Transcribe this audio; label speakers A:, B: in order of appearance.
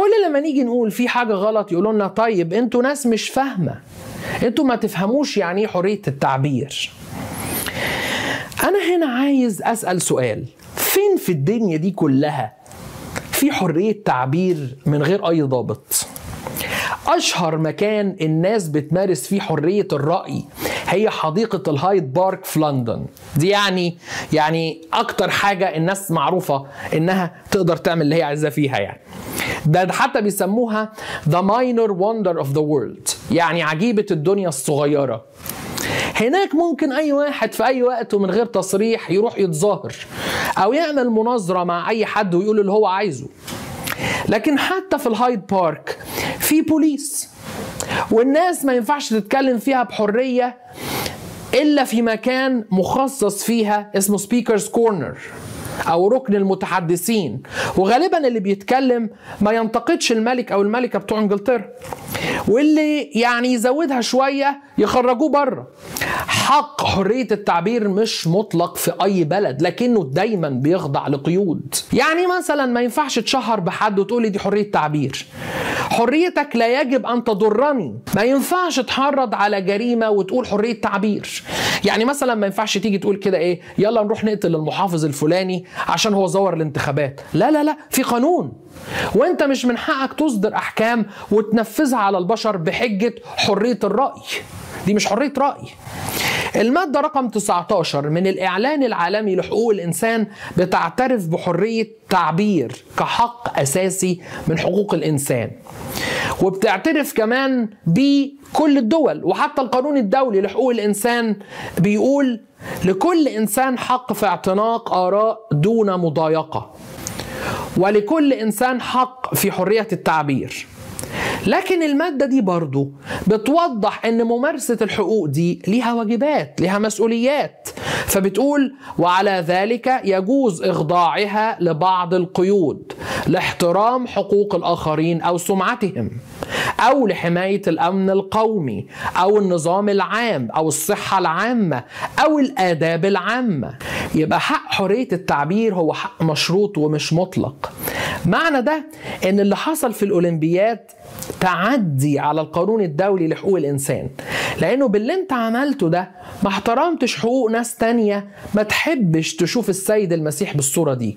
A: كل لما نيجي نقول في حاجة غلط يقولوا لنا طيب انتوا ناس مش فاهمة انتوا ما تفهموش يعني ايه حرية التعبير انا هنا عايز اسأل سؤال فين في الدنيا دي كلها في حرية تعبير من غير اي ضابط اشهر مكان الناس بتمارس فيه حرية الرأي هي حديقة الهايد بارك في لندن دي يعني يعني اكتر حاجة الناس معروفة انها تقدر تعمل اللي هي عايزاه فيها يعني ده حتى بيسموها the minor wonder of the world يعني عجيبة الدنيا الصغيرة هناك ممكن اي واحد في اي وقت ومن غير تصريح يروح يتظاهر او يعمل مناظرة مع اي حد ويقول اللي هو عايزه لكن حتى في الهايد بارك في بوليس والناس ما ينفعش تتكلم فيها بحرية إلا في مكان مخصص فيها اسمه سبيكرز كورنر أو ركن المتحدثين وغالبا اللي بيتكلم ما ينتقدش الملك أو الملكة بتوع إنجلترا واللي يعني يزودها شوية يخرجوه بره حق حرية التعبير مش مطلق في أي بلد لكنه دايما بيخضع لقيود يعني مثلا ما ينفعش تشهر بحد وتقولي دي حرية تعبير حريتك لا يجب أن تضرني ما ينفعش تحرض على جريمة وتقول حرية تعبير يعني مثلا ما ينفعش تيجي تقول كده ايه يلا نروح نقتل المحافظ الفلاني عشان هو زور الانتخابات لا لا لا في قانون وانت مش من حقك تصدر احكام وتنفذها على البشر بحجة حرية الرأي دي مش حرية رأي المادة رقم 19 من الإعلان العالمي لحقوق الإنسان بتعترف بحرية تعبير كحق أساسي من حقوق الإنسان وبتعترف كمان بكل الدول وحتى القانون الدولي لحقوق الإنسان بيقول لكل إنسان حق في اعتناق آراء دون مضايقة ولكل إنسان حق في حرية التعبير لكن المادة دي برضو بتوضح ان ممارسة الحقوق دي ليها واجبات ليها مسؤوليات فبتقول وعلى ذلك يجوز اخضاعها لبعض القيود لاحترام حقوق الاخرين او سمعتهم او لحماية الامن القومي او النظام العام او الصحة العامة او الاداب العامة يبقى حق حرية التعبير هو حق مشروط ومش مطلق معنى ده ان اللي حصل في الاولمبياد تعدي على القانون الدولي لحقوق الانسان لانه باللي انت عملته ده ما احترمتش حقوق ناس تانية ما تحبش تشوف السيد المسيح بالصورة دي